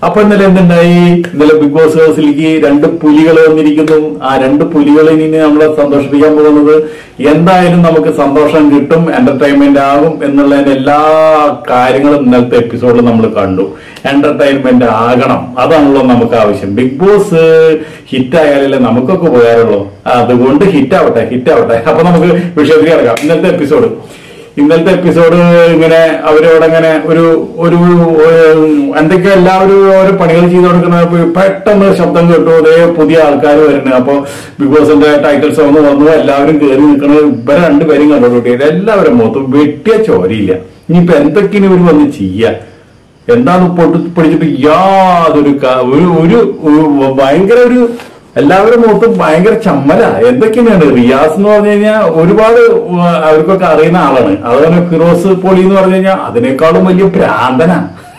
അപ്പൊ ഇന്നലെ എന്തുണ്ടായി ഇന്നലെ ബിഗ് ബോസ് ഹൗസിലേക്ക് രണ്ട് പുലികൾ വന്നിരിക്കുന്നു ആ രണ്ട് പുലികളെ ഇനി നമ്മളെ സന്തോഷിപ്പിക്കാൻ പോകുന്നത് എന്തായാലും നമുക്ക് സന്തോഷം കിട്ടും എന്റർടൈൻമെന്റ് ആകും എന്നുള്ളതിന്റെ എല്ലാ കാര്യങ്ങളും ഇന്നലത്തെ എപ്പിസോഡിൽ നമ്മൾ കണ്ടു എന്റർടൈൻമെന്റ് ആകണം അതാണല്ലോ നമുക്ക് ആവശ്യം ബിഗ് ബോസ് ഹിറ്റ് ആയാലല്ലേ നമുക്കൊക്കെ ഉപകാരമുള്ളൂ അതുകൊണ്ട് ഹിറ്റ് ആവട്ടെ ഹിറ്റ് ആവട്ടെ അപ്പൊ നമുക്ക് വിഷയത്തിൽ കിടക്കാം ഇന്നലത്തെ എപ്പിസോഡ് ഇന്നലത്തെ എപ്പിസോഡ് ഇങ്ങനെ അവരവിടെ ഇങ്ങനെ ഒരു ഒരു ഒരു എന്തൊക്കെ എല്ലാവരും ഓരോ പണികൾ ചെയ്തു കൊടുക്കുന്ന പെട്ടെന്ന് ശബ്ദം കേട്ടു അതേ പുതിയ ആൾക്കാർ വരുന്നത് അപ്പൊ ബിഗ് ബോസിന്റെ ടൈറ്റിൽ സോങ് വന്നു എല്ലാവരും കയറി നിൽക്കുന്നത് ഇവരെ രണ്ടുപേരും കണ്ടോട്ടിട്ട് എല്ലാവരും മുഖത്തും വെട്ടിയ ചോരയില്ല ഇനിയിപ്പോ എന്തൊക്കെയാണ് ഇവർ വന്ന് ചെയ്യാ എന്താണ് പൊട്ടി പിടിച്ചിട്ട് യാതൊരു ക- ഒരു ഒരു ഒരു ഭയങ്കര ഒരു എല്ലാവരും മുഖത്തും ഭയങ്കര ചമ്മല എന്തൊക്കെയാണ് റിയാസ് എന്ന് പറഞ്ഞു കഴിഞ്ഞാൽ ഒരുപാട് ഉം, അവർക്കൊക്കെ അറിയുന്ന ആളാണ് അതുപോലെ ഫിറോസ് പോളി എന്ന് പറഞ്ഞു കഴിഞ്ഞാൽ അതിനേക്കാളും വലിയ ഭ്രാന്തനാ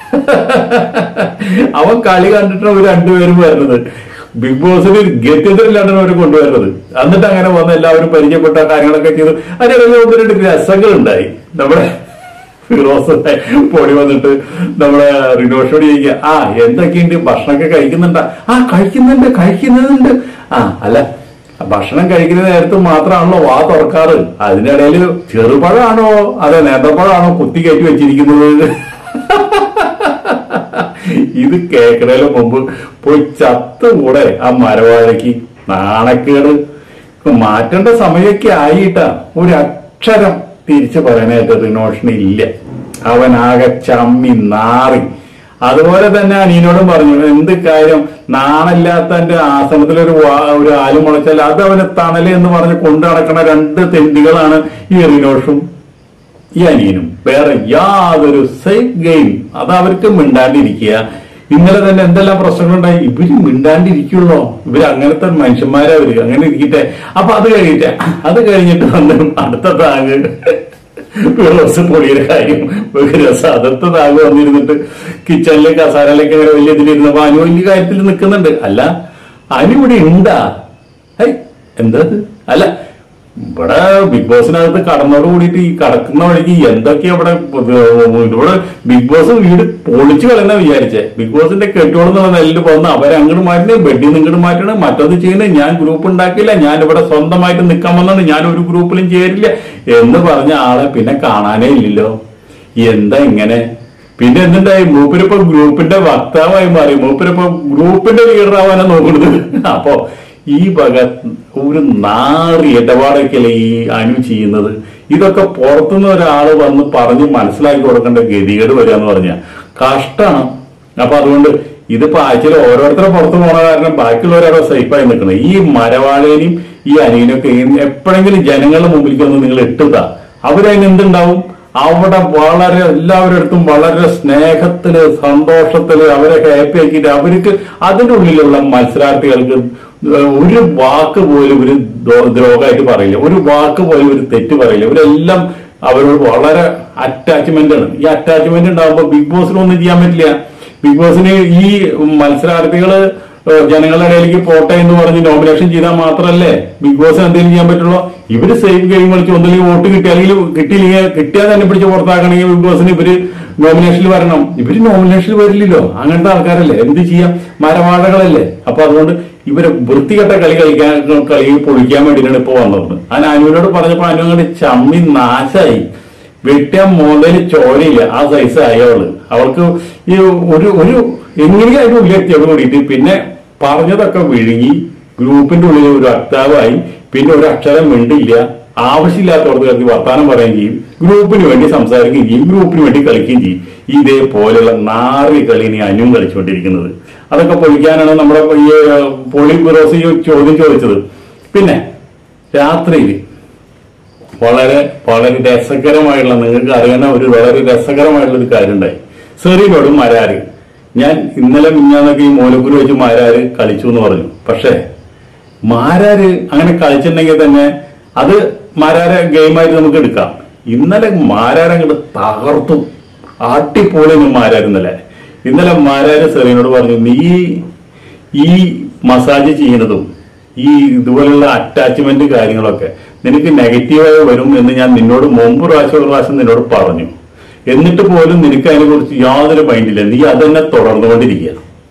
അവൻ കളി കണ്ടിട്ടാണ് അവർ രണ്ടുപേരും വരുന്നത് ബിഗ് ബോസിന് ഗത്യന്തരമില്ലാണ്ടാണ് അവർ കൊണ്ടുവരുന്നത് എന്നിട്ട് അങ്ങനെ വന്ന് എല്ലാവരും പരിചയപ്പെട്ട കാര്യങ്ങളൊക്കെ ചെയ്തു അതിനിടയിൽ ഒന്ന് രണ്ട് രസങ്ങൾ ഉണ്ടായി നമ്മുടെ ഫിറോസ് പൊടി വന്നിട്ട് നമ്മളെ റിനോഷോട് ചോദിക്കുക ആ എന്തൊക്കെയുണ്ട് ഭക്ഷണമൊക്കെ കഴിക്കുന്നുണ്ടാ ആ കഴിക്കുന്നുണ്ട് കഴിക്കുന്നുണ്ട് ആ അല്ല ഭക്ഷണം കഴിക്കുന്ന നേരത്ത് മാത്രമാണല്ലോ വാ തുറക്കാറ് അതിനിടയിൽ ചെറുപഴമാണോ അതെ നേന്ത്രപ്പഴമാണോ കുത്തി കയറ്റി വെച്ചിരിക്കുന്നത് ഇത് കേൾക്കണേലും മുമ്പ് പോയി ചത്തുകൂടെ ആ മരവാഴയ്ക്ക് നാണക്കേട് മാറ്റേണ്ട സമയമൊക്കെ ആയിട്ടാ ഒരു അക്ഷരം തിരിച്ചു പറയാനായിട്ട് റിനോഷന് ഇല്ല അവനാകെ ചമ്മി നാറി അതുപോലെ തന്നെ അനീനോടും പറഞ്ഞു എന്ത് കാര്യം നാണില്ലാത്തന്റെ ആസനത്തിൽ ഒരു വാ- ഒരു ആല് മുളച്ചാൽ അത് അവന് തണല് എന്ന് പറഞ്ഞ് കൊണ്ടു നടക്കുന്ന രണ്ട് തെണ്ടികളാണ് ഈ റിനോഷും ഈ അനിയനും വേറെ യാതൊരു സേഫ് ഗെയിം അത് അവർക്ക് മിണ്ടാണ്ടിരിക്കുക ഇന്നലെ തന്നെ എന്തെല്ലാം പ്രശ്നങ്ങളുണ്ടായി ഇവര് മിണ്ടാണ്ടിരിക്കുള്ളോ ഇവര് അങ്ങനത്തെ മനുഷ്യന്മാരെ അവര് അങ്ങനെ ഇരിക്കട്ടെ അപ്പൊ അത് കഴിഞ്ഞിട്ട് അത് കഴിഞ്ഞിട്ട് വന്ന് അടുത്ത താങ് ഫിറോസ് പൊടിയുടെ കാര്യം ഒരു രസം അടുത്ത താങ് വന്നിരുന്നിട്ട് കിച്ചണിലെ കസാരയിലേക്ക് ഇങ്ങനെ വലിയ ഇതിലിരുന്നപ്പോ അനു വലിയ കാര്യത്തിൽ നിൽക്കുന്നുണ്ട് അല്ല അനു ഇവിടെ ഉണ്ടാ ഹൈ എന്താ ഇത്? അല്ല ഇവിടെ ബിഗ് ബോസിനകത്ത് കടന്നോട് കൂടിയിട്ട് ഈ കടക്കുന്ന വഴിക്ക് എന്തൊക്കെയാ ഇവിടെ ഇവിടെ ബിഗ് ബോസ് വീട് പൊളിച്ചു കളയുന്ന വിചാരിച്ചേ ബിഗ് ബോസിന്റെ കെട്ടുകൊടുന്നുള്ള നെല്ലിൽ പോകുന്ന അവരെ അങ്ങോട്ട് മാറ്റണേ ബെഡിൽ നിന്ന് ഇങ്ങോട്ട് മാറ്റണേ മറ്റത് ചെയ്യണേ ഞാൻ ഗ്രൂപ്പ് ഉണ്ടാക്കില്ല ഞാൻ ഇവിടെ സ്വന്തമായിട്ട് നിൽക്കാൻ വന്നാണ് ഞാൻ ഒരു ഗ്രൂപ്പിലും ചേരില്ല എന്ന് പറഞ്ഞ ആളെ പിന്നെ കാണാനേ ഇല്ലല്ലോ എന്താ ഇങ്ങനെ പിന്നെ എന്തുണ്ടായി മൂപ്പരിപ്പോ ഗ്രൂപ്പിന്റെ വക്താവായി മാറി മൂപ്പരിപ്പോ ഗ്രൂപ്പിന്റെ ലീഡർ ആവാനാ നോക്കുന്നത് അപ്പോ ഈ വക ഒരു നാറി ഇടപാടൊക്കെയല്ലേ ഈ അനു ചെയ്യുന്നത് ഇതൊക്കെ പുറത്തുനിന്ന് ഒരാൾ വന്ന് പറഞ്ഞ് മനസ്സിലാക്കി കൊടുക്കേണ്ട ഗതികേട് വരിക എന്ന് പറഞ്ഞാൽ കഷ്ടാണ് അപ്പൊ അതുകൊണ്ട് ഇതിപ്പോ ആഴ്ചയിൽ ഓരോരുത്തരെ പുറത്തു പോണ കാരണം ബാക്കിയുള്ളവരവിടെ സേഫായി നിൽക്കുന്നത് ഈ മരവാളേനെയും ഈ അനിയനൊക്കെ എപ്പോഴെങ്കിലും ജനങ്ങളുടെ മുമ്പിലേക്ക് ഒന്ന് നിങ്ങൾ ഇട്ടുക അവരതിന് എന്തുണ്ടാവും അവിടെ വളരെ എല്ലാവരുടെ അടുത്തും വളരെ സ്നേഹത്തില് സന്തോഷത്തില് അവരെ ഹാപ്പി ആക്കിയിട്ട് അവർക്ക് അതിന്റെ ഉള്ളിലുള്ള മത്സരാർത്ഥികൾക്ക് ഒരു വാക്ക് പോലും ഒരു ദ്രോഹമായിട്ട് പറയില്ല ഒരു വാക്ക് പോലും ഒരു തെറ്റ് പറയില്ല ഇവരെല്ലാം അവരോട് വളരെ അറ്റാച്ച്മെന്റ് ആണ് ഈ അറ്റാച്ച്മെന്റ് ഉണ്ടാകുമ്പോൾ ബിഗ് ബോസിനൊന്നും ചെയ്യാൻ പറ്റില്ല ബിഗ് ബോസിന് ഈ മത്സരാർത്ഥികള് ഏഹ് ജനങ്ങളുടെ ഇടയിലേക്ക് പോട്ടെ എന്ന് പറഞ്ഞ് നോമിനേഷൻ ചെയ്താൽ മാത്രമല്ലേ ബിഗ് ബോസ് എന്തെങ്കിലും ചെയ്യാൻ പറ്റുള്ളൂ ഇവര് സേഫ് ഗെയിം കളിച്ച് ഒന്നില്ലെങ്കിൽ വോട്ട് കിട്ടി അല്ലെങ്കിൽ കിട്ടിയില്ലെങ്കിൽ കിട്ടിയാൽ തന്നെ പിടിച്ച് പുറത്താക്കണമെങ്കിൽ ബിഗ് ബോസിന് ഇവര് നോമിനേഷനിൽ വരണം ഇവര് നോമിനേഷനിൽ വരില്ലല്ലോ അങ്ങനത്തെ ആൾക്കാരല്ലേ എന്ത് ചെയ്യാം മരവാഴകളല്ലേ അപ്പൊ അതുകൊണ്ട് ഇവരെ വൃത്തികെട്ട കളി കളിക്കാൻ കളി പൊളിക്കാൻ വേണ്ടിയിട്ടാണ് ഇപ്പൊ വന്നത് ആ അനുവിനോട് പറഞ്ഞപ്പോ അനു അങ്ങോട്ട് ചമ്മി നാശായി വെട്ടിയ മോന്തയിൽ ചോരയില്ല ആ സൈസ് ആയി അവള് അവൾക്ക് ഈ ഒരു ഒരു എങ്ങനെയും അതിന്റെ ഉള്ളിലെത്തിയോട് കൂടിയിട്ട് പിന്നെ പറഞ്ഞതൊക്കെ വിഴുങ്ങി ഗ്രൂപ്പിന്റെ ഉള്ളിൽ ഒരു വക്താവായി പിന്നെ ഒരു അക്ഷരം മിണ്ടില്ല ആവശ്യമില്ലാത്തവർക്ക് കയറി വർത്താനം പറയുകയും ചെയ്യും ഗ്രൂപ്പിന് വേണ്ടി സംസാരിക്കുകയും ചെയ്യും ഗ്രൂപ്പിന് വേണ്ടി കളിക്കുകയും ചെയ്യും ഇതേപോലെയുള്ള നാറി കളി ഇനി അനുവും കളിച്ചുകൊണ്ടിരിക്കുന്നത് അതൊക്കെ പൊളിക്കാനാണ് നമ്മുടെ ഈ പോളി ബിറോസ് ഈ ചോദ്യം ചോദിച്ചത് പിന്നെ രാത്രിയിൽ വളരെ വളരെ രസകരമായിട്ടുള്ള നിങ്ങൾക്ക് അറിയുന്ന ഒരു വളരെ രസകരമായിട്ടുള്ള ഒരു കാര്യം ഉണ്ടായി സെറീനോടും മരാര് ഞാൻ ഇന്നലെ മിഞ്ഞാന്നൊക്കെ ഈ മൂലക്കുരു വെച്ച് മാരാര് കളിച്ചു എന്ന് പറഞ്ഞു പക്ഷേ മാരാര് അങ്ങനെ കളിച്ചിട്ടുണ്ടെങ്കിൽ തന്നെ അത് മാരാരെ ഗെയിമായിട്ട് നമുക്ക് എടുക്കാം ഇന്നലെ മാരാര് അങ്ങോട്ട് തകർത്തു ആട്ടിപ്പോളിന് മാരാര് ഇന്നലെ ഇന്നലെ മാരാര് സെറീനോട് പറഞ്ഞു നീ ഈ മസാജ് ചെയ്യുന്നതും ഈ ഇതുപോലുള്ള അറ്റാച്ച്മെന്റ് കാര്യങ്ങളൊക്കെ നിനക്ക് നെഗറ്റീവായി വരും എന്ന് ഞാൻ നിന്നോട് മുമ്പ് പ്രാവശ്യം ഒരു പ്രാവശ്യം നിന്നോട് പറഞ്ഞു എന്നിട്ട് പോലും നിനക്ക് അതിനെ കുറിച്ച് യാതൊരു മൈൻഡില്ല നീ അതന്നെ തുടർന്നുകൊണ്ടിരിക്കുക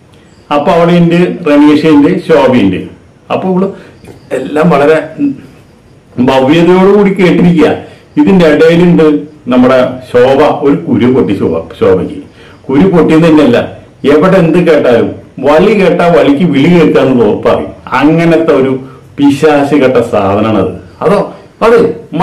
അപ്പൊ അവിടെ ഉണ്ട് റമീഷുണ്ട് ശോഭയുണ്ട് അപ്പൊ ഇവള് എല്ലാം വളരെ ഭവ്യതയോടുകൂടി കേട്ടിരിക്കുക ഇതിന്റെ ഇടയിലുണ്ട് നമ്മുടെ ശോഭ ഒരു കുരു പൊട്ടി ശോഭ ശോഭയ്ക്ക് കുരു പൊട്ടിയെന്ന് തന്നെയല്ല എവിടെ എന്ത് കേട്ടാലും വളി കേട്ടാ വലിക്ക് വിളി കേൾക്കാന്ന് തോ- പറയും അങ്ങനത്തെ ഒരു പിശാശ് കേട്ട സാധനമാണ് അത് അതോ അത്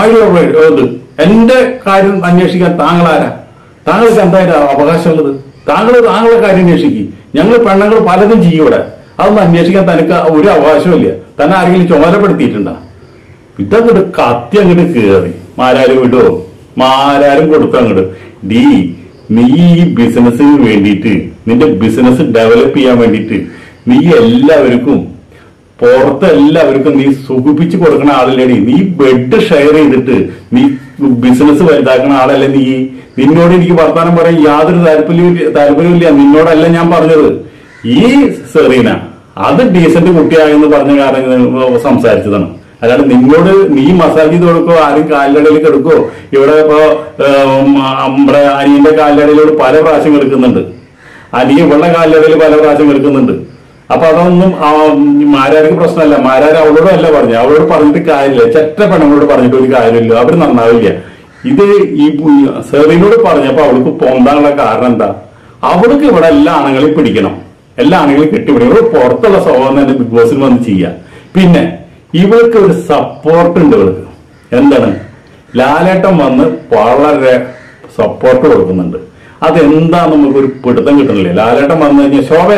മഴ എന്റെ കാര്യം അന്വേഷിക്കാൻ താങ്കളാരാ താങ്കൾക്ക് എന്തായാലും അവകാശമുള്ളത് താങ്കൾ താങ്കളുടെ കാര്യം അന്വേഷിക്കും ഞങ്ങൾ പെണ്ണുങ്ങൾ പലതും ചെയ്യും ഇവിടെ അതൊന്നും അന്വേഷിക്കാൻ തനിക്ക് ഒരു അവകാശമില്ല തന്നെ ആരെങ്കിലും ചുമതലപ്പെടുത്തിയിട്ടുണ്ടാ ഇതങ്ങോട്ട് കത്തി അങ്ങോട്ട് കേറി മാരാരും വിടുവോ മാരാരും കൊടുത്തു അങ്ങോട്ട് ഡീ നീ ഈ ബിസിനസ്സിന് വേണ്ടിയിട്ട് നിന്റെ ബിസിനസ് ഡെവലപ്പ് ചെയ്യാൻ വേണ്ടിയിട്ട് നീ എല്ലാവർക്കും പുറത്ത് എല്ലാവർക്കും നീ സുഖിപ്പിച്ച് കൊടുക്കുന്ന ആളല്ലേടി നീ ബെഡ് ഷെയർ ചെയ്തിട്ട് നീ ബിസിനസ് വലുതാക്കുന്ന ആളല്ലേ നീ നിന്നോട് എനിക്ക് വർത്താനം പറയാൻ യാതൊരു താല്പര്യവും താല്പര്യമില്ല നിന്നോടല്ല ഞാൻ പറഞ്ഞത് ഈ സെറീന അത് ഡീസന്റ് കുട്ടിയായെന്ന് പറഞ്ഞ കാരണം സംസാരിച്ചതാണ് അല്ലാണ്ട് നിന്നോട് നീ മസാജ് ചെയ്ത് കൊടുക്കോ ആരും കാലിലടയിൽ കിടക്കോ ഇവിടെ ഇപ്പോ ഏം, നമ്മുടെ അനിയന്റെ കാലിലടയിലോട് പല പ്രാവശ്യം കിടക്കുന്നുണ്ട് അനിയ ഇവളുടെ കാലിലടയിൽ പല പ്രാവശ്യം കിടക്കുന്നുണ്ട് അപ്പൊ അതൊന്നും ആ, മാരാർക്ക് പ്രശ്നമല്ല മാരാർ അവളോടും അല്ല പറഞ്ഞു അവളോട് പറഞ്ഞിട്ട് കാര്യമില്ല ചെറ്റ പെണ്ണുങ്ങളോട് പറഞ്ഞിട്ട് ഒരു കാര്യമില്ല അവര് നന്നാവില്ല ഇത് ഈ സെറിനോട് പറഞ്ഞപ്പോ അവൾക്ക് പൊന്താനുള്ള കാരണം എന്താ അവൾക്ക് ഇവിടെ എല്ലാ ആണുങ്ങളെയും പിടിക്കണം എല്ലാ ആണുങ്ങളെയും കെട്ടിപ്പിടിക്കണം ഇവിടെ പുറത്തുള്ള സ്വഭാവം തന്നെ ബിഗ് ബോസിൽ വന്ന് ചെയ്യാം പിന്നെ ഇവൾക്ക് ഒരു സപ്പോർട്ട് ഉണ്ട് ഇവൾക്ക് എന്താണ് ലാലേട്ടൻ വന്ന് വളരെ സപ്പോർട്ട് കൊടുക്കുന്നുണ്ട് അതെന്താ നമുക്കൊരു പിടുത്തം കിട്ടണില്ല ലാലേട്ടൻ വന്നു കഴിഞ്ഞാൽ ശോഭേ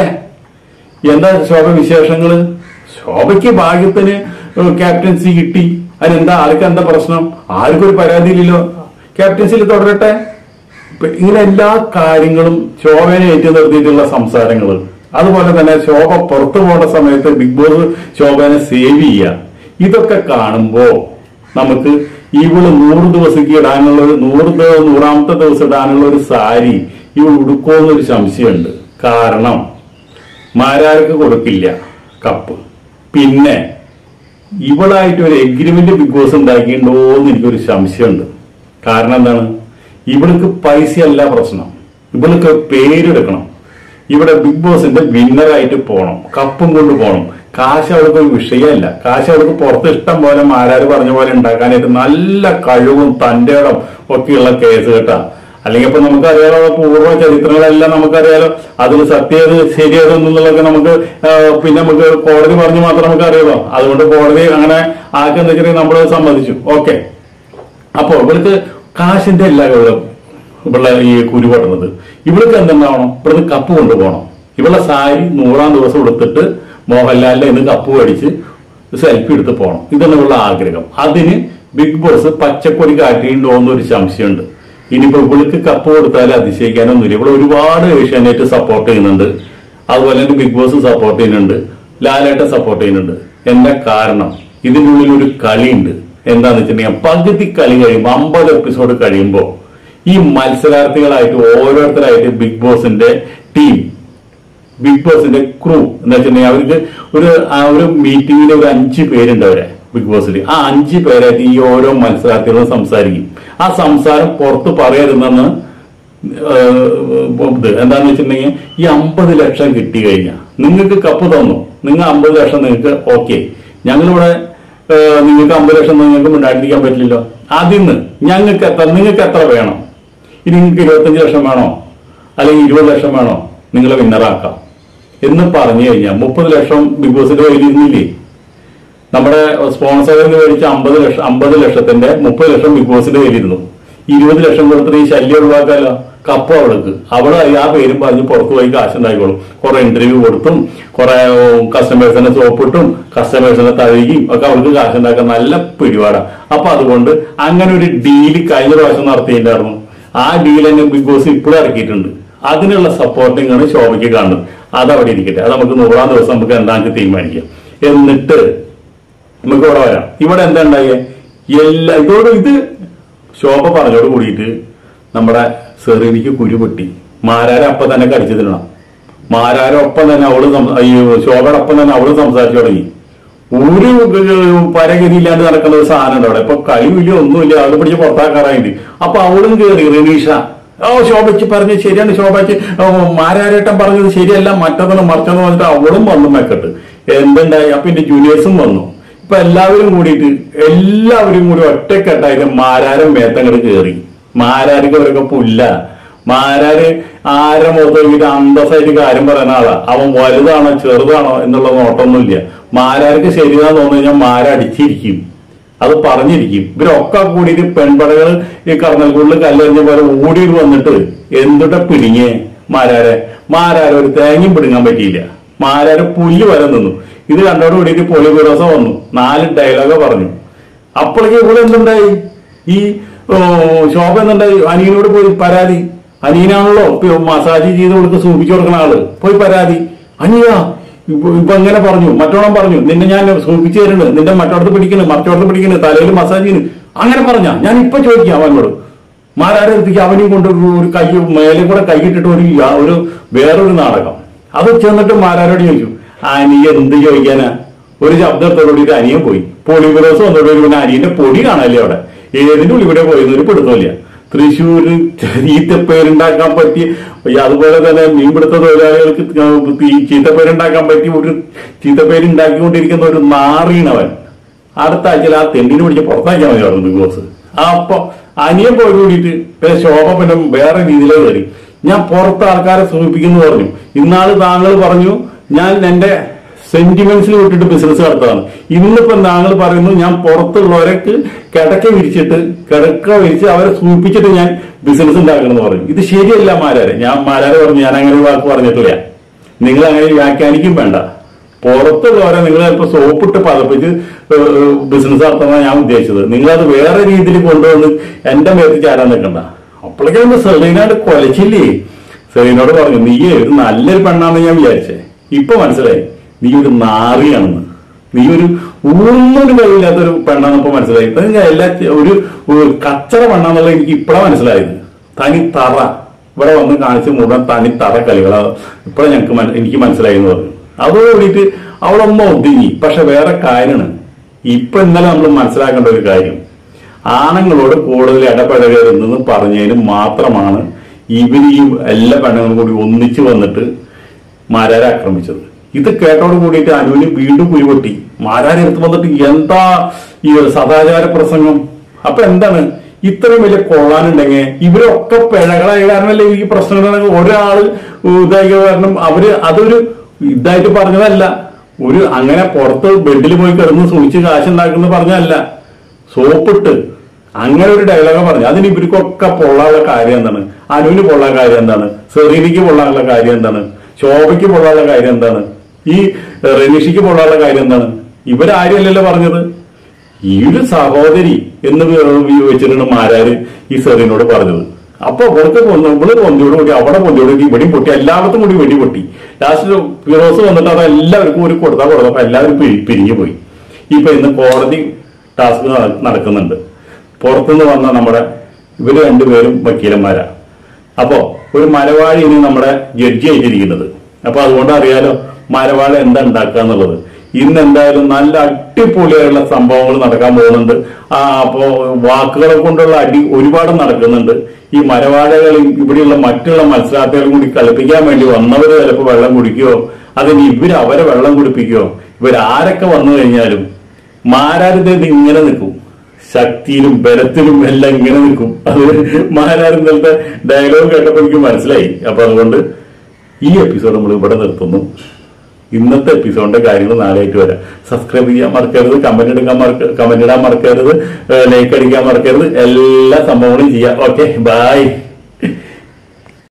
എന്താ ശോഭ വിശേഷങ്ങള് ശോഭയ്ക്ക് ഭാഗ്യത്തിന് ക്യാപ്റ്റൻസി കിട്ടി അതിനെന്താ ആർക്ക് എന്താ പ്രശ്നം ആർക്കും ഒരു പരാതിയില്ലല്ലോ ക്യാപ്റ്റൻസിയിൽ തുടരട്ടെ ഇപ്പൊ ഇങ്ങനെ എല്ലാ കാര്യങ്ങളും ശോഭനെ ഏറ്റു നിർത്തിയിട്ടുള്ള സംസാരങ്ങൾ അതുപോലെ തന്നെ ശോഭ പുറത്തു പോകേണ്ട സമയത്ത് ബിഗ് ബോസ് ശോഭനെ സേവ് ചെയ്യുക ഇതൊക്കെ കാണുമ്പോ നമുക്ക് ഇവള് നൂറ് ദിവസത്തേക്ക് ഇടാനുള്ള ഒരു നൂറ് ദിവ- നൂറാമത്തെ ദിവസം ഇടാനുള്ള ഒരു സാരി ഇവൾ ഉടുക്കുമെന്നൊരു സംശയമുണ്ട് കാരണം മാരാർക്ക് കൊടുക്കില്ല കപ്പ് പിന്നെ ഇവളായിട്ട് ഒരു എഗ്രിമെന്റ് ബിഗ് ബോസ് ഉണ്ടാക്കിയിട്ടുണ്ടോ എന്ന് എനിക്കൊരു സംശയമുണ്ട് കാരണം എന്താണ് ഇവൾക്ക് പൈസയല്ല പ്രശ്നം ഇവൾക്ക് പേരെടുക്കണം ഇവിടെ ബിഗ് ബോസിന്റെ വിന്നറായിട്ട് പോകണം കപ്പും കൊണ്ട് പോകണം കാശ് അവൾക്ക് ഒരു വിഷയമല്ല കാശ് അവൾക്ക് പുറത്ത് ഇഷ്ടം പോലെ മാരാര് പറഞ്ഞ പോലെ ഉണ്ടാക്കാനായിട്ട് നല്ല കഴിവും തന്റെ ഇടം ഒക്കെയുള്ള കേസ് കേട്ടാ അല്ലെങ്കിൽ ഇപ്പൊ നമുക്കറിയാലോ പൂർവ്വ ചരിത്രങ്ങളെല്ലാം നമുക്കറിയാലോ അതിൽ സത്യത് ശരിയത് എന്നുള്ളതൊക്കെ നമുക്ക് ആ, പിന്നെ നമുക്ക് കോടതി പറഞ്ഞു മാത്രം നമുക്ക് അറിയാലോ അതുകൊണ്ട് കോടതി അങ്ങനെ ആക്കെന്ന് വെച്ചിട്ടുണ്ടെങ്കിൽ നമ്മൾ സമ്മതിച്ചു ഓക്കെ അപ്പോ ഇവൾക്ക് കാശിന്റെ അല്ല ഇവിടെ ഇവിടെ ഈ കുരു പൊട്ടുന്നത് ഇവൾക്ക് എന്തുണ്ടാവണം ഇവിടുന്ന് കപ്പ് കൊണ്ടുപോകണം ഇവളെ സാരി നൂറാം ദിവസം എടുത്തിട്ട് മോഹൻലാലിന്റെ ഇന്ന് കപ്പ് മേടിച്ച് സെൽഫി എടുത്ത് പോകണം ഇതാണ് ഇവളുടെ ആഗ്രഹം അതിന് ബിഗ് ബോസ് പച്ചക്കൊടി കാട്ടിയിട്ടുണ്ടോ എന്നൊരു സംശയമുണ്ട് ഇനിയിപ്പോ ഇവൾക്ക് കപ്പ് കൊടുത്താൽ അതിശയിക്കാനൊന്നുമില്ല ഇവിടെ ഒരുപാട് ഏഷ്യാനെറ്റ് സപ്പോർട്ട് ചെയ്യുന്നുണ്ട് അതുപോലെ തന്നെ ബിഗ് ബോസ് സപ്പോർട്ട് ചെയ്യുന്നുണ്ട് ലാലേട്ടൻ സപ്പോർട്ട് ചെയ്യുന്നുണ്ട് എന്താ കാരണം ഇതിൻ്റെ ഉള്ളിൽ ഒരു കളിയുണ്ട് എന്താന്ന് വെച്ചിട്ടുണ്ടെങ്കിൽ പകുതി കളി കഴിയുമ്പോൾ അമ്പത് എപ്പിസോഡ് കഴിയുമ്പോൾ ഈ മത്സരാർത്ഥികളായിട്ട് ഓരോരുത്തരായിട്ട് ബിഗ് ബോസിന്റെ ടീം ബിഗ് ബോസിന്റെ ക്രൂ എന്ന് വെച്ചിട്ടുണ്ടെങ്കിൽ അവർക്ക് ഒരു ആ ഒരു മീറ്റിംഗിൽ ഒരു അഞ്ച് പേരുണ്ട് അവരെ ബിഗ് ബോസിൽ ആ അഞ്ച് പേരായിട്ട് ഈ ഓരോ മത്സരാർത്ഥികളും സംസാരിക്കും ആ സംസാരം പുറത്ത് പറയരുതെന്ന് ഏഹ്, ഇത് എന്താന്ന് വെച്ചിട്ടുണ്ടെങ്കിൽ ഈ അമ്പത് ലക്ഷം കിട്ടി കഴിഞ്ഞാൽ നിങ്ങൾക്ക് കപ്പ് തന്നു നിങ്ങൾ അമ്പത് ലക്ഷം നിങ്ങൾക്ക് ഓക്കെ ഞങ്ങളിവിടെ ഏഹ്, നിങ്ങൾക്ക് അമ്പത് ലക്ഷം നിങ്ങൾക്ക് ഉണ്ടായിരിക്കാൻ പറ്റില്ലല്ലോ അതിന്ന് ഞങ്ങൾക്ക് എത്ര നിങ്ങൾക്ക് എത്ര വേണം ഇനി നിങ്ങൾക്ക് ഇരുപത്തഞ്ച് ലക്ഷം വേണോ അല്ലെങ്കിൽ ഇരുപത് ലക്ഷം വേണോ നിങ്ങളെ വിന്നറാക്കാം എന്ന് പറഞ്ഞു കഴിഞ്ഞാൽ മുപ്പത് ലക്ഷം ബിഗ് ബോസിന്റെ കയ്യിലിരുന്നില്ലേ നമ്മുടെ സ്പോൺസറിൽ നിന്ന് മേടിച്ച അമ്പത് ലക്ഷം അമ്പത് ലക്ഷത്തിന്റെ മുപ്പത് ലക്ഷം ബിഗ് ബോസിന്റെ കയ്യിലിരുന്നു ഇരുപത് ലക്ഷം കൊടുത്തിട്ട് ഈ ശല്യം ഒഴിവാക്കാലോ കപ്പ് അവൾക്ക് അവള് ആ പേരും പറഞ്ഞ് പുറത്തു പോയി കാശ് ഉണ്ടായിക്കോളും കുറെ ഇന്റർവ്യൂ കൊടുത്തും കുറെ കസ്റ്റമേഴ്സിനെ സോപ്പിട്ടും കസ്റ്റമേഴ്സിനെ തഴുകിയും ഒക്കെ അവൾക്ക് കാശ് ഉണ്ടാക്കാൻ നല്ല പിടിപാടാ അപ്പൊ അതുകൊണ്ട് അങ്ങനെ ഒരു ഡീല് കഴിഞ്ഞ പ്രാവശ്യം നടത്തിയിട്ടുണ്ടായിരുന്നു ആ ഡീൽ തന്നെ ബിഗ് ബോസ് ഇപ്പോഴും ഇറക്കിയിട്ടുണ്ട് അതിനുള്ള സപ്പോർട്ടിംഗ് ആണ് ശോഭയ്ക്ക് കാണുന്നത് അത് അവിടെ ഇരിക്കട്ടെ അത് നമുക്ക് നൂറാം ദിവസം നമുക്ക് എന്താണെന്ന് തീരുമാനിക്കാം എന്നിട്ട് നമുക്ക് ഇവിടെ വരാം ഇവിടെ എന്താ ഉണ്ടായേ എല്ലാ ഇതോട് ഇത് ശോഭ പറഞ്ഞോട് കൂടിയിട്ട് നമ്മുടെ സെറീനിക്ക് കുരു പൊട്ടി മാരാരെ അപ്പം തന്നെ കടിച്ചു തിന്നണം മാരാരൊപ്പം തന്നെ അവള് സം- ഈ ശോഭയുടെ ഒപ്പം തന്നെ അവള് സംസാരിച്ചു തുടങ്ങി ഒരു പരഗതിയില്ലാണ്ട് നടക്കുന്ന ഒരു സാധനം ഉണ്ട് അവിടെ ഇപ്പൊ കളിയില്ല ഒന്നുമില്ല അവള് പിടിച്ച് പുറത്താക്കാറായിട്ട് അപ്പൊ അവളും കേറി റനീഷ ഓ ശോഭയ്ക്ക് പറഞ്ഞത് ശരിയാണ് ശോഭയ്ക്ക് ഓ, മാരാരേട്ടൻ പറഞ്ഞത് ശരിയല്ല മറ്റതെന്ന് മറിച്ചെന്ന് പറഞ്ഞിട്ട് അവളും വന്നു മെക്കെട്ട് എന്തുണ്ടായി അപ്പൊ എന്റെ ജൂനിയേഴ്സും വന്നു ഇപ്പൊ എല്ലാവരും കൂടിയിട്ട് എല്ലാവരും കൂടി ഒറ്റക്കെട്ടായിട്ട് മാരാരും മേത്തങ്ങട് കയറി മാരാർക്ക് അവരൊക്കെ പുല്ല മാരാര് ആരെ മുഖത്ത് നോക്കിയിട്ട് അന്തസ്സായിട്ട് കാര്യം പറയുന്ന ആളാ അവൻ വലുതാണോ ചെറുതാണോ എന്നുള്ള നോട്ടൊന്നുമില്ല മാരാർക്ക് ശരിയാന്ന് തോന്നുന്നു കഴിഞ്ഞാൽ മാരടിച്ചിരിക്കും അത് പറഞ്ഞിരിക്കും ഇവരൊക്കെ കൂടിയിട്ട് പെൺപടകൾ ഈ കർണൽക്കുള്ളിൽ കല്ലെറിഞ്ഞ പോലെ ഓടിയിട്ട് വന്നിട്ട് എന്തുട്ട പിടിങ്ങേ മാരാരെ മാരാരെ ഒരു തേങ്ങയും പിടുങ്ങാൻ പറ്റിയില്ല മാരാരെ പുല്ല് വരെ നിന്നു ഇത് കണ്ടോട് കൂടിയിട്ട് പൊളിബിറോസ വന്നു നാല് ഡയലോഗ് പറഞ്ഞു അപ്പോഴേക്ക് ഇവിടെ എന്തുണ്ടായി ഈ ഓ, ശോഭ എന്തുണ്ടായി അനിയനോട് പോയി പരാതി അനിയനാണല്ലോ ഇപ്പൊ മസാജ് ചെയ്ത് കൊടുത്ത് സൂപ്പിച്ചു കൊടുക്കുന്ന ആള് പോയി പരാതി അനിയ ഇപ്പൊ ഇപ്പൊ എങ്ങനെ പറഞ്ഞു മറ്റോളം പറഞ്ഞു നിന്നെ ഞാൻ സൂപ്പിച്ചു തരുന്നുണ്ട് നിന്റെ മറ്റോടത്ത് പിടിക്കുന്നു മറ്റോടത്ത് പിടിക്കുന്നു തലയിൽ മസാജ് ചെയ്യുന്നു അങ്ങനെ പറഞ്ഞ ഞാൻ ഇപ്പൊ ചോദിക്കാം അവനോട് മാരാരെ എത്തിക്ക് അവനെയും കൊണ്ട് ഒരു ഒരു കൈ മേലെ കൂടെ കൈയിട്ടിട്ട് ഒരു യാ- ഒരു വേറൊരു നാടകം അത് ചെന്നിട്ട് മാരാരോട് ചോദിച്ചു അനിയ എന്ത് ചോദിക്കാനാ ഒരു ശബ്ദത്തോടുകൂടി അനിയൻ പോയി പൊളിബിറോസ് വന്നോട് പിന്നെ അനിയന്റെ പൊടി കാണല്ലേ അവിടെ ഏതിന്റെ ഉള്ളിൽ ഇവിടെ പോയെന്ന് ഒരു പിടുത്തമില്ല തൃശ്ശൂര് ചീത്തപ്പേരുണ്ടാക്കാൻ പറ്റി അതുപോലെ തന്നെ മീൻപിടുത്ത തൊഴിലാളികൾക്ക് ഈ ചീത്തപ്പേരുണ്ടാക്കാൻ പറ്റി ഒരു ചീത്തപ്പേരുണ്ടാക്കിക്കൊണ്ടിരിക്കുന്ന ഒരു നാറീണവൻ അടുത്ത ആഴ്ചയിൽ ആ തെണ്ടിന് പിടിച്ച് പുറത്താക്കിയാൽ മതി അവിടെ ബിഗ് ബോസ് അപ്പൊ അനിയൻ പോയി കൂടിയിട്ട് പിന്നെ ശോഭ പിന്നെ വേറെ രീതിയിലേ കയറി ഞാൻ പുറത്ത് ആൾക്കാരെ സൂചിപ്പിക്കുന്നു പറഞ്ഞു ഇന്നാള് താങ്കൾ പറഞ്ഞു ഞാൻ എന്റെ സെന്റിമെന്റ്സിൽ വിട്ടിട്ട് ബിസിനസ് നടത്താണ് ഇന്നിപ്പോ താങ്കൾ പറയുന്നു ഞാൻ പുറത്തുള്ളവരക്ക് കിടക്ക വിരിച്ചിട്ട് കിടക്ക വിരിച്ച് അവരെ സൂചിപ്പിച്ചിട്ട് ഞാൻ ബിസിനസ് ഉണ്ടാക്കണമെന്ന് പറഞ്ഞു ഇത് ശരിയല്ല മാരാരെ ഞാൻ മാരാരെ പറഞ്ഞു ഞാൻ അങ്ങനെ ഒരു വാക്ക് പറഞ്ഞിട്ടില്ല നിങ്ങൾ അങ്ങനെ വ്യാഖ്യാനിക്കും വേണ്ട പുറത്തുള്ളവരെ നിങ്ങൾ ചിലപ്പോൾ സോപ്പിട്ട് പതപ്പിച്ച് ബിസിനസ് നടത്തണമെന്നാണ് ഞാൻ ഉദ്ദേശിച്ചത് നിങ്ങളത് വേറെ രീതിയിൽ കൊണ്ടുവന്ന് എന്റെ മേത്ത് ചാരാൻ നിൽക്കണ്ട അപ്പോഴേക്കും സെറീനായിട്ട് കൊലച്ചില്ലേ സെറീനോട് പറഞ്ഞു നീ ഒരു നല്ലൊരു പെണ്ണാണെന്ന് ഞാൻ വിചാരിച്ചേ ഇപ്പൊ മനസ്സിലായി നീ ഒരു നാറിയാണെന്ന് നീ ഒരു ഊന്നൊരു കഴിയില്ലാത്തൊരു പെണ്ണാന്ന് ഇപ്പൊ മനസ്സിലായി ഇപ്പൊ ഞാൻ എല്ലാ ഒരു ഒരു കച്ചറ പെണ്ണാന്നുള്ളത് എനിക്ക് ഇപ്പഴാണ് മനസ്സിലായത് തനി തറ ഇവിടെ വന്ന് കാണിച്ച് മുഴുവൻ തനി തറ കളികളാ ഇപ്പഴാ ഞങ്ങൾക്ക് മന- എനിക്ക് മനസ്സിലായി എന്ന് പറഞ്ഞു അതോട് കൂടിയിട്ട് അവളൊന്നും ഒതുങ്ങി പക്ഷെ വേറെ കാര്യമാണ് ഇപ്പൊ ഇന്നലെ നമ്മൾ മനസ്സിലാക്കേണ്ട ഒരു കാര്യം ആണുങ്ങളോട് കൂടുതൽ ഇടപെടരുതെന്ന് പറഞ്ഞതിന് മാത്രമാണ് ഇവര് ഈ എല്ലാ പെണ്ണുങ്ങളും കൂടി ഒന്നിച്ചു വന്നിട്ട് മാരാരെ ആക്രമിച്ചത് ഇത് കേട്ടോട് കൂടിയിട്ട് അനുവിന് വീണ്ടും കുരുപൊട്ടി മാരാരെ എടുത്ത് വന്നിട്ട് എന്താ ഈ സദാചാര പ്രസംഗം അപ്പൊ എന്താണ് ഇത്രയും വലിയ കൊള്ളാനുണ്ടെങ്കിൽ ഇവരൊക്കെ പിഴകളായ കാരണമല്ലേ ഈ പ്രശ്നങ്ങൾ ഒരാള് ഇതായ കാരണം അവര് അതൊരു ഇതായിട്ട് പറഞ്ഞതല്ല ഒരു അങ്ങനെ പുറത്ത് ബെഡിൽ പോയി കിടന്ന് സൂക്ഷിച്ച് കാശുണ്ടാക്കുന്ന പറഞ്ഞതല്ല സോപ്പിട്ട് അങ്ങനെ ഒരു ഡയലോഗ് പറഞ്ഞു അതിന് ഇവർക്കൊക്കെ പൊള്ളാനുള്ള കാര്യം എന്താണ് അനുവിന് പൊള്ളാൻ കാര്യം എന്താണ് സെറീനിക്ക് പൊള്ളാനുള്ള കാര്യം എന്താണ് ശോഭയ്ക്ക് പൊള്ളാനുള്ള കാര്യം എന്താണ് ഈ റെനീഷിക്ക് പൊള്ളാനുള്ള കാര്യം എന്താണ് ഇവരാരുമല്ലല്ലോ പറഞ്ഞത് ഈ ഒരു സഹോദരി എന്ന് വെച്ചിട്ടാണ് മാരാര് ഈ സെറീനോട് പറഞ്ഞത് അപ്പൊ ഇവിടുത്തെ പൊന്ന് ഇവള് പൊന്തിയോട് കൂടി അവിടെ പൊന്തിയോട് കൂടി ഇവിടെയും പൊട്ടി എല്ലായിടത്തും കൂടി വെടി പൊട്ടി ലാസ്റ്റ് ഫിറോസ് വന്നിട്ട് അത് എല്ലാവർക്കും ഒരു കൊടുത്താൽ കൊടുത്തപ്പോ എല്ലാവരും പിരി- പിരിഞ്ഞു പോയി ഇപ്പൊ ഇന്ന് കോടതി ടാസ്ക് നട- നടക്കുന്നുണ്ട് പുറത്തുനിന്ന് വന്ന നമ്മുടെ ഇവര് രണ്ടുപേരും വക്കീലന്മാരാ അപ്പോ ഒരു മലവാഴി ഇനി നമ്മുടെ ജഡ്ജി ആയിട്ടിരിക്കുന്നത് അപ്പൊ അതുകൊണ്ട് അറിയാലോ മലവാഴ എന്താ ഉണ്ടാക്കുക എന്നുള്ളത് ഇന്ന് എന്തായാലും നല്ല അടിപൊളിയായുള്ള സംഭവങ്ങൾ നടക്കാൻ പോകുന്നുണ്ട് ആ അപ്പോ വാക്കുകളെ കൊണ്ടുള്ള അടി ഒരുപാട് നടക്കുന്നുണ്ട് ഈ മരവാഴകളും ഇവിടെയുള്ള മറ്റുള്ള മത്സരാർത്ഥികളും കൂടി കളിപ്പിക്കാൻ വേണ്ടി വന്നവര് ചിലപ്പോൾ വെള്ളം കുടിക്കുകയോ അതിന് ഇവര് അവരെ വെള്ളം കുടിപ്പിക്കുകയോ ഇവരാരൊക്കെ വന്നു കഴിഞ്ഞാലും മാരാരുതേത് ഇങ്ങനെ നിൽക്കും ശക്തിയിലും ബലത്തിലും എല്ലാം ഇങ്ങനെ നിൽക്കും അത് മാരാരുന്നത്തെ ഡയലോഗ് കേട്ടപ്പോൾ എനിക്ക് മനസ്സിലായി അപ്പൊ അതുകൊണ്ട് ഈ എപ്പിസോഡ് നമ്മൾ ഇവിടെ നിർത്തുന്നു ഇന്നത്തെ എപ്പിസോഡിന്റെ കാര്യങ്ങൾ നാളെയായിട്ട് വരാം സബ്സ്ക്രൈബ് ചെയ്യാൻ മറക്കരുത് കമന്റ് എടുക്കാൻ മറക്ക കമന്റ് ഇടാൻ മറക്കരുത് ലൈക്ക് അടിക്കാൻ മറക്കരുത് എല്ലാ സംഭവങ്ങളും ചെയ്യാം ഓക്കെ ബൈ